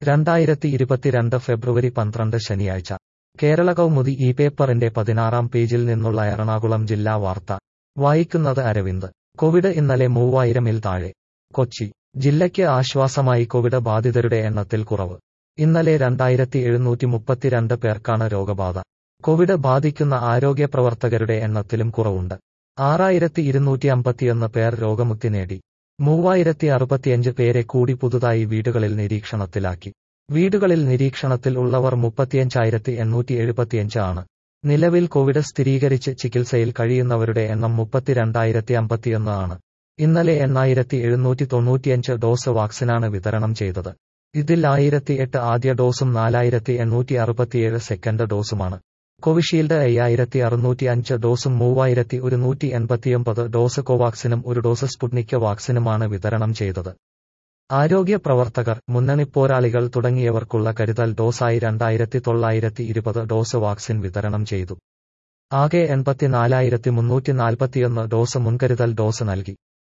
രണ്ടായിരത്തി ഇരുപത്തിരണ്ട് ഫെബ്രുവരി പന്ത്രണ്ട് ശനിയാഴ്ച കേരള കൗമുദി ഈ പേപ്പറിന്റെ പതിനാറാം പേജിൽ നിന്നുള്ള എറണാകുളം ജില്ലാ വാർത്ത വായിക്കുന്നത് അരവിന്ദ് കോവിഡ് ഇന്നലെ മൂവായിരമിൽ താഴെ കൊച്ചി ജില്ലയ്ക്ക് ആശ്വാസമായി കോവിഡ് ബാധിതരുടെ എണ്ണത്തിൽ കുറവ് ഇന്നലെ രണ്ടായിരത്തി എഴുന്നൂറ്റി മുപ്പത്തിരണ്ട് പേർക്കാണ് രോഗബാധ കോവിഡ് ബാധിക്കുന്ന ആരോഗ്യ പ്രവർത്തകരുടെ എണ്ണത്തിലും കുറവുണ്ട് ആറായിരത്തി ഇരുന്നൂറ്റി അമ്പത്തിയൊന്ന് പേർ രോഗമുക്തി നേടി മൂവായിരത്തി അറുപത്തിയഞ്ച് പേരെ കൂടി പുതുതായി വീടുകളിൽ നിരീക്ഷണത്തിലാക്കി വീടുകളിൽ നിരീക്ഷണത്തിൽ ഉള്ളവർ മുപ്പത്തിയഞ്ചായിരത്തി എണ്ണൂറ്റി എഴുപത്തിയഞ്ച് ആണ് നിലവിൽ കോവിഡ് സ്ഥിരീകരിച്ച് ചികിത്സയിൽ കഴിയുന്നവരുടെ എണ്ണം മുപ്പത്തിരണ്ടായിരത്തി അമ്പത്തിയൊന്ന് ആണ് ഇന്നലെ എണ്ണായിരത്തി എഴുന്നൂറ്റി തൊണ്ണൂറ്റിയഞ്ച് ഡോസ് വാക്സിനാണ് വിതരണം ചെയ്തത് ഇതിൽ ആയിരത്തി എട്ട് ആദ്യ ഡോസും നാലായിരത്തി എണ്ണൂറ്റി അറുപത്തിയേഴ് സെക്കൻഡ് ഡോസുമാണ് കോവിഷീൽഡ് അയ്യായിരത്തി അറുന്നൂറ്റി അഞ്ച് ഡോസും മൂവായിരത്തി ഒരുന്നൂറ്റി എൺപത്തിയൊമ്പത് ഡോസ് കോവാക്സിനും ഒരു ഡോസ് സ്പുട്നിക് വാക്സിനുമാണ് വിതരണം ചെയ്തത് ആരോഗ്യ പ്രവർത്തകർ മുന്നണിപ്പോരാളികൾ തുടങ്ങിയവർക്കുള്ള കരുതൽ ഡോസായി രണ്ടായിരത്തി തൊള്ളായിരത്തി ഇരുപത് ഡോസ് വാക്സിൻ വിതരണം ചെയ്തു ആകെ എൺപത്തിനാലായിരത്തി മുന്നൂറ്റി നാൽപ്പത്തിയൊന്ന് ഡോസ് മുൻകരുതൽ ഡോസ് നൽകി